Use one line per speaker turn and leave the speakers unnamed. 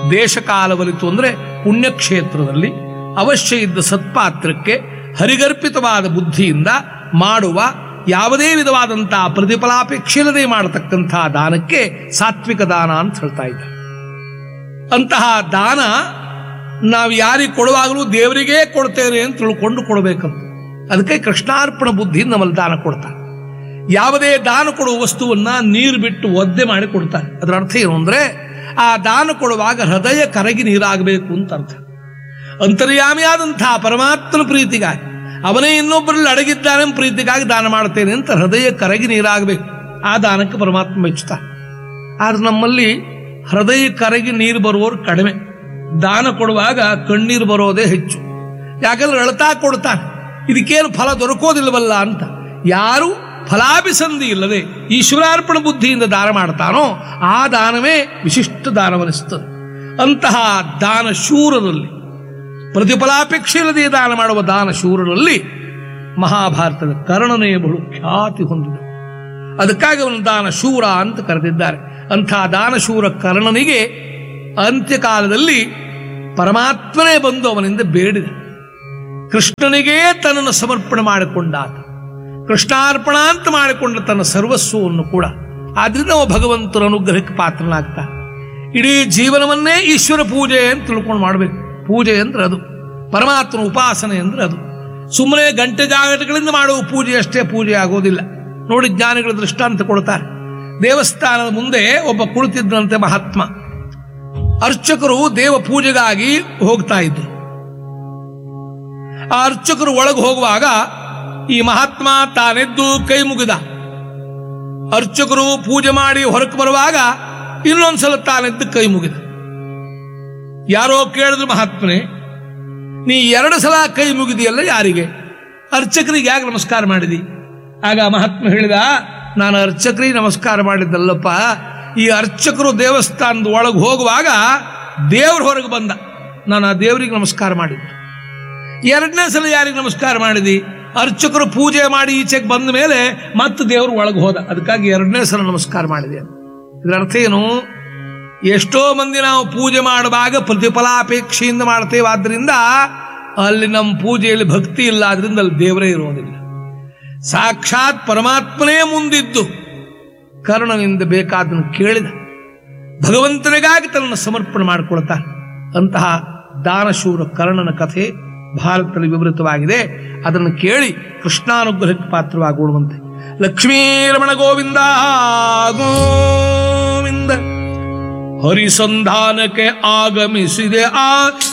ದೇಶಕಾಲವಲಿತು ಅಂದರೆ ಪುಣ್ಯಕ್ಷೇತ್ರದಲ್ಲಿ ಅವಶ್ಯ ಇದ್ದ ಸತ್ಪಾತ್ರಕ್ಕೆ ಹರಿಗರ್ಪಿತವಾದ ಬುದ್ಧಿಯಿಂದ ಮಾಡುವ ಯಾವುದೇ ವಿಧವಾದಂತಹ ಪ್ರತಿಫಲಾಪೇಕ್ಷೆ ಇಲ್ಲದೆ ಮಾಡತಕ್ಕಂಥ ದಾನಕ್ಕೆ ಸಾತ್ವಿಕ ದಾನ ಅಂತ ಹೇಳ್ತಾ ಇದ್ದಾರೆ ಅಂತಹ ದಾನ ನಾವು ಯಾರಿಗೆ ಕೊಡುವಾಗಲೂ ದೇವರಿಗೇ ಕೊಡ್ತೇನೆ ಅಂತ ತಿಳ್ಕೊಂಡು ಕೊಡಬೇಕಂತ ಅದಕ್ಕೆ ಕೃಷ್ಣಾರ್ಪಣ ಬುದ್ಧಿ ನಮ್ಮಲ್ಲಿ ದಾನ ಕೊಡ್ತಾರೆ ಯಾವುದೇ ದಾನ ಕೊಡುವ ವಸ್ತುವನ್ನ ನೀರು ಬಿಟ್ಟು ಒದ್ದೆ ಮಾಡಿ ಕೊಡ್ತಾರೆ ಅದರ ಅರ್ಥ ಏನು ಅಂದ್ರೆ ಆ ದಾನ ಕೊಡುವಾಗ ಹೃದಯ ಕರಗಿ ನೀರಾಗಬೇಕು ಅಂತ ಅರ್ಥ ಅಂತರ್ಯಾಮಿಯಾದಂತಹ ಪರಮಾತ್ಮನ ಪ್ರೀತಿಗಾಗಿ ಅವನೇ ಇನ್ನೊಬ್ಬರಲ್ಲಿ ಅಡಗಿದ್ದಾನೆ ಎಂಬ ಪ್ರೀತಿಗಾಗಿ ದಾನ ಮಾಡ್ತೇನೆ ಅಂತ ಹೃದಯ ಕರಗಿ ನೀರಾಗಬೇಕು ಆ ದಾನಕ್ಕೆ ಪರಮಾತ್ಮ ಮೆಚ್ಚುತ್ತಾರೆ ಆದ್ರೆ ನಮ್ಮಲ್ಲಿ ಹೃದಯ ಕರಗಿ ನೀರು ಬರುವವರು ಕಡಿಮೆ ದಾನ ಕೊಡುವಾಗ ಕಣ್ಣೀರು ಬರೋದೇ ಹೆಚ್ಚು ಯಾಕಂದ್ರೆ ಅಳ್ತಾ ಕೊಡ್ತಾನೆ ಇದಕ್ಕೇನು ಫಲ ದೊರಕೋದಿಲ್ವಲ್ಲ ಅಂತ ಯಾರು ಫಲಾಭಿಸಂಧಿ ಇಲ್ಲದೆ ಈಶ್ವರಾರ್ಪಣ ಬುದ್ಧಿಯಿಂದ ದಾನ ಮಾಡ್ತಾನೋ ಆ ದಾನವೇ ವಿಶಿಷ್ಟ ದಾನವನಿಸ್ತದೆ ಅಂತಹ ದಾನ ಶೂರರಲ್ಲಿ ಪ್ರತಿಫಲಾಪೇಕ್ಷೆ ಇಲ್ಲದೆ ದಾನ ಮಾಡುವ ದಾನ ಶೂರರಲ್ಲಿ ಮಹಾಭಾರತದ ಕರ್ಣನೇ ಬಹಳು ಖ್ಯಾತಿ ಹೊಂದಿದೆ ಅದಕ್ಕಾಗಿ ಅವನು ದಾನ ಶೂರ ಅಂತ ಕರೆದಿದ್ದಾರೆ ಅಂಥ ದಾನಶೂರ ಕರ್ಣನಿಗೆ ಅಂತ್ಯಕಾಲದಲ್ಲಿ ಪರಮಾತ್ಮನೇ ಬಂದು ಅವನಿಂದ ಬೇಡಿದ ಕೃಷ್ಣನಿಗೇ ತನ್ನನ್ನು ಸಮರ್ಪಣೆ ಮಾಡಿಕೊಂಡಾತ ಕೃಷ್ಣಾರ್ಪಣ ಅಂತ ಮಾಡಿಕೊಂಡ ತನ್ನ ಸರ್ವಸ್ವವನ್ನು ಕೂಡ ಆದ್ರಿಂದ ಅವ ಭಗವಂತನ ಅನುಗ್ರಹಕ್ಕೆ ಪಾತ್ರನಾಗ್ತಾ ಇಡೀ ಜೀವನವನ್ನೇ ಈಶ್ವರ ಪೂಜೆ ಅಂತ ತಿಳ್ಕೊಂಡು ಮಾಡಬೇಕು ಪೂಜೆ ಅಂದ್ರೆ ಅದು ಪರಮಾತ್ಮನ ಉಪಾಸನೆ ಅಂದ್ರೆ ಅದು ಸುಮ್ಮನೆ ಗಂಟೆ ಜಾಗಟಗಳಿಂದ ಮಾಡುವ ಪೂಜೆ ಅಷ್ಟೇ ಪೂಜೆ ಆಗೋದಿಲ್ಲ ನೋಡಿ ಜ್ಞಾನಿಗಳ ದೃಷ್ಟಾಂತ ಕೊಡ್ತಾರೆ ದೇವಸ್ಥಾನದ ಮುಂದೆ ಒಬ್ಬ ಕುಳಿತಿದ್ದಂತೆ ಮಹಾತ್ಮ ಅರ್ಚಕರು ದೇವ ಪೂಜೆಗಾಗಿ ಹೋಗ್ತಾ ಇದ್ರು ಆ ಅರ್ಚಕರು ಒಳಗೆ ಹೋಗುವಾಗ ಈ ಮಹಾತ್ಮ ತಾನೆದ್ದು ಕೈ ಮುಗಿದ ಅರ್ಚಕರು ಪೂಜೆ ಮಾಡಿ ಹೊರಕ್ಕೆ ಬರುವಾಗ ಇನ್ನೊಂದ್ಸಲ ತಾನೆದ್ದು ಕೈ ಮುಗಿದ ಯಾರೋ ಕೇಳಿದ್ರು ಮಹಾತ್ಮನೇ ನೀ ಎರಡು ಸಲ ಕೈ ಮುಗಿದಿಯಲ್ಲ ಯಾರಿಗೆ ಅರ್ಚಕರಿಗೆ ಯಾಕೆ ನಮಸ್ಕಾರ ಮಾಡಿದಿ ಆಗ ಮಹಾತ್ಮ ಹೇಳಿದ ನಾನು ಅರ್ಚಕರಿಗೆ ನಮಸ್ಕಾರ ಮಾಡಿದ್ದಲ್ಲಪ್ಪ ಈ ಅರ್ಚಕರು ದೇವಸ್ಥಾನದ ಒಳಗೆ ಹೋಗುವಾಗ ದೇವ್ರ ಹೊರಗೆ ಬಂದ ನಾನು ಆ ದೇವರಿಗೆ ನಮಸ್ಕಾರ ಮಾಡಿದ್ದು ಎರಡನೇ ಸಲ ಯಾರಿಗೆ ನಮಸ್ಕಾರ ಮಾಡಿದಿ ಅರ್ಚಕರು ಪೂಜೆ ಮಾಡಿ ಈಚೆಗೆ ಬಂದ ಮೇಲೆ ಮತ್ತೆ ದೇವರು ಒಳಗೆ ಹೋದ ಅದಕ್ಕಾಗಿ ಎರಡನೇ ಸಲ ನಮಸ್ಕಾರ ಮಾಡಿದೆ ಇದರ ಅರ್ಥ ಏನು ಎಷ್ಟೋ ಮಂದಿ ನಾವು ಪೂಜೆ ಮಾಡುವಾಗ ಪ್ರತಿಫಲಾಪೇಕ್ಷೆಯಿಂದ ಮಾಡ್ತೇವೆ ಆದ್ರಿಂದ ಅಲ್ಲಿ ನಮ್ಮ ಪೂಜೆಯಲ್ಲಿ ಭಕ್ತಿ ಇಲ್ಲ ಆದ್ರಿಂದ ಅಲ್ಲಿ ದೇವರೇ ಇರೋದಿಲ್ಲ ಸಾಕ್ಷಾತ್ ಪರಮಾತ್ಮನೇ ಮುಂದಿದ್ದು ಕರ್ಣನಿಂದ ಬೇಕಾದನ್ನು ಕೇಳಿದ ಭಗವಂತನಿಗಾಗಿ ತನ್ನನ್ನು ಸಮರ್ಪಣೆ ಮಾಡಿಕೊಳ್ತಾನೆ ಅಂತಹ ದಾನಶೂರ ಕರ್ಣನ ಕಥೆ ಭಾರತದಲ್ಲಿ ವಿವೃತವಾಗಿದೆ ಅದನ್ನು ಕೇಳಿ ಕೃಷ್ಣಾನುಗ್ರಹಕ್ಕೆ ಪಾತ್ರವಾಗುವಂತೆ ಲಕ್ಷ್ಮೀರಮಣ ಗೋವಿಂದ ಗೋವಿಂದ ಹರಿಸಂಧಾನಕ್ಕೆ ಆಗಮಿಸಿದೆ ಆ